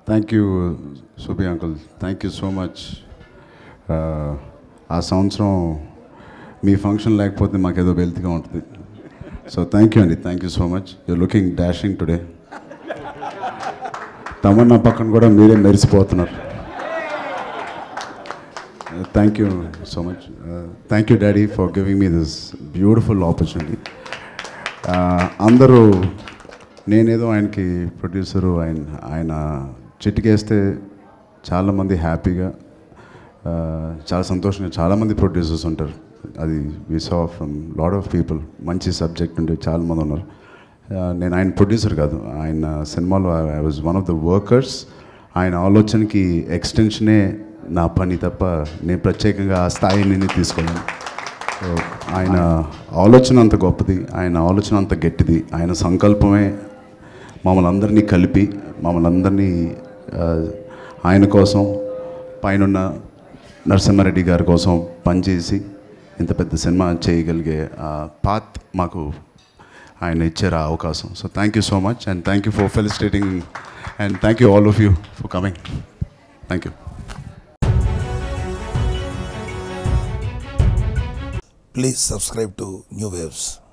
Thank you Subi uncle thank you so much ఆ సంవత్సరం మీ ఫంక్షన్ లేకపోతే మాకేదో వెల్త్గా ఉంటుంది సో థ్యాంక్ యూ అండి thank you so much you looking dashing today Tamannaah పక్కన కూడా మీరే మెరిసిపోతున్నారు thank you so much thank you daddy for giving me this beautiful opportunity అందరూ నేనేదో ఆయనకి ప్రొడ్యూసరు ఆయన ఆయన చిటికేస్తే చాలామంది హ్యాపీగా ఆ, చాలా సంతోషంగా చాలామంది ప్రొడ్యూసర్స్ ఉంటారు అది we saw from lot of people మంచి సబ్జెక్ట్ ఉండే చాలామంది ఉన్నారు ఆ, నేను ఆయన ప్రొడ్యూసర్ కాదు ఆయన సినిమాలో I was one of the workers ఆయన ఆలోచనకి ఎక్స్టెన్షనే నా పని తప్ప నేను ప్రత్యేకంగా ఆ స్థాయిని తీసుకోలేను సో ఆయన ఆలోచన అంత గొప్పది ఆయన ఆలోచన అంత గట్టిది ఆయన సంకల్పమే మమ్మల్ని అందరినీ కలిపి మమ్మల్ని అందరినీ ఆ, ఆయన కోసం పైనున్న నరసింహారెడ్డి గారి కోసం పనిచేసి ఇంత పెద్ద సినిమా చేయగలిగే ఆ పాత్ మాకు ఆయన ఇచ్చారు ఆ అవకాశం so thank you so much and thank you for felicitating and thank you all of you for coming thank you Please subscribe to New Waves.